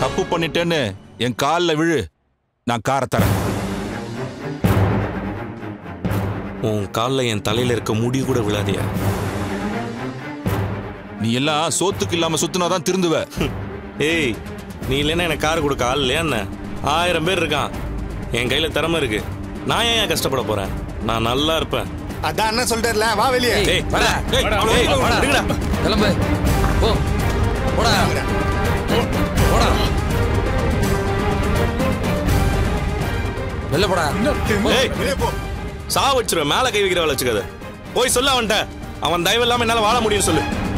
தப்பு பண்ணிட்டேன்னு என் காலில் விழு நான் காரை தரேன் உன் காலில் என் தலையில இருக்க முடி கூட விழாதியா நீ எல்லாம் சோத்துக்கு இல்லாம சுத்தினாதான் திருந்துவ ஏய் நீ இல்லைன்னா எனக்கு கார் கொடுக்க ஆள் இல்லையா என்ன ஆயிரம் பேர் இருக்கான் என் கையில திறமை இருக்கு நான் ஏன் ஏன் கஷ்டப்பட போறேன் நான் நல்லா இருப்பேன் அதான் அண்ணன் சொல்லிட்டார்ல வா வெளியே ஏய் வாடா. ஏய், ஏய், இருங்கடா. கிளம்பு போ போடா போடா வெளில போடா ஏய் வெளியே போ சா வச்சிருவேன் மேல கை வைக்கிற வேலை வச்சுக்காத போய் சொல்ல அவன்கிட்ட அவன் தயவு இல்லாம என்னால வாழ முடியும்னு சொல்லு